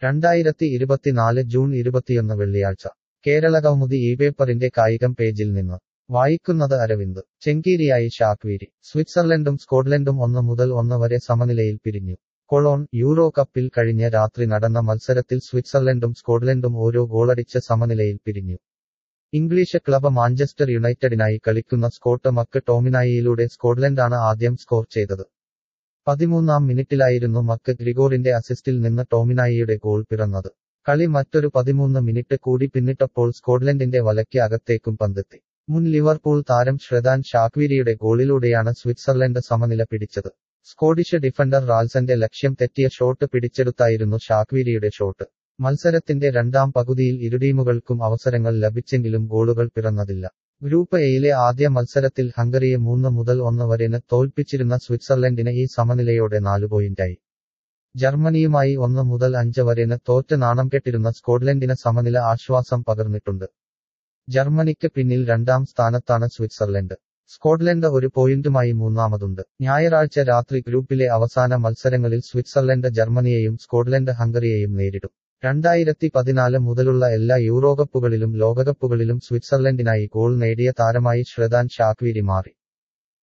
രണ്ടായിരത്തി ഇരുപത്തിനാല് ജൂൺ ഇരുപത്തിയൊന്ന് വെള്ളിയാഴ്ച കേരള കൗമുദി ഈ പേപ്പറിന്റെ കായികം പേജിൽ നിന്ന് വായിക്കുന്നത് അരവിന്ദ് ചെങ്കീരിയായി ഷാക്വീരി സ്വിറ്റ്സർലൻഡും സ്കോട്ട്ലൻഡും ഒന്ന് മുതൽ ഒന്ന് വരെ സമനിലയിൽ പിരിഞ്ഞു കൊളോൺ യൂറോ കപ്പിൽ കഴിഞ്ഞ രാത്രി നടന്ന മത്സരത്തിൽ സ്വിറ്റ്സർലൻഡും സ്കോട്ട്ലൻഡും ഓരോ ഗോളടിച്ച് സമനിലയിൽ പിരിഞ്ഞു ഇംഗ്ലീഷ് ക്ലബ് മാഞ്ചസ്റ്റർ യുണൈറ്റഡിനായി കളിക്കുന്ന സ്കോട്ട് മക്ക് ടോമിനായിയിലൂടെ സ്കോട്ട്ലൻഡാണ് ആദ്യം സ്കോർ ചെയ്തത് പതിമൂന്നാം മിനിറ്റിലായിരുന്നു മക്ക് ഗ്രിഗോറിന്റെ അസിസ്റ്റിൽ നിന്ന് ടോമിനായിയുടെ ഗോൾ പിറന്നത് കളി മറ്റൊരു പതിമൂന്ന് മിനിറ്റ് കൂടി പിന്നിട്ടപ്പോൾ സ്കോട്ട്ലൻഡിന്റെ വലയ്ക്ക് അകത്തേക്കും പന്തെത്തി മുൻ ലിവർപൂൾ താരം ശ്രേദാൻ ഷാക്വീരിയുടെ ഗോളിലൂടെയാണ് സ്വിറ്റ്സർലൻഡ് സമനില പിടിച്ചത് സ്കോഡിഷ് ഡിഫൻഡർ റാൽസന്റെ ലക്ഷ്യം തെറ്റിയ ഷോട്ട് പിടിച്ചെടുത്തായിരുന്നു ഷാക്വീരിയുടെ ഷോട്ട് മത്സരത്തിന്റെ രണ്ടാം പകുതിയിൽ ഇരു ടീമുകൾക്കും അവസരങ്ങൾ ലഭിച്ചെങ്കിലും ഗോളുകൾ പിറന്നതില്ല ഗ്രൂപ്പ് എയിലെ ആദ്യ മത്സരത്തിൽ ഹംഗറിയെ മൂന്ന് മുതൽ ഒന്ന് വരെന് തോൽപ്പിച്ചിരുന്ന സ്വിറ്റ്സർലൻഡിന് ഈ സമനിലയോടെ നാല് പോയിന്റായി ജർമ്മനിയുമായി ഒന്ന് മുതൽ അഞ്ച് വരെന് തോറ്റ് നാണം കെട്ടിരുന്ന സ്കോട്ട്ലൻഡിന് സമനില ആശ്വാസം പകർന്നിട്ടുണ്ട് ജർമ്മനിക്ക് പിന്നിൽ രണ്ടാം സ്ഥാനത്താണ് സ്വിറ്റ്സർലൻഡ് സ്കോട്ട്ലൻഡ് ഒരു പോയിന്റുമായി മൂന്നാമതുണ്ട് ഞായറാഴ്ച രാത്രി ഗ്രൂപ്പിലെ അവസാന മത്സരങ്ങളിൽ സ്വിറ്റ്സർലൻഡ് ജർമ്മനിയെയും സ്കോട്ട്ലൻഡ് ഹംഗറിയെയും നേരിടും രണ്ടായിരത്തി പതിനാല് മുതലുള്ള എല്ലാ യൂറോകപ്പുകളിലും ലോകകപ്പുകളിലും സ്വിറ്റ്സർലൻഡിനായി ഗോൾ നേടിയ താരമായി ശ്രേദാൻ ഷാക്വീരി മാറി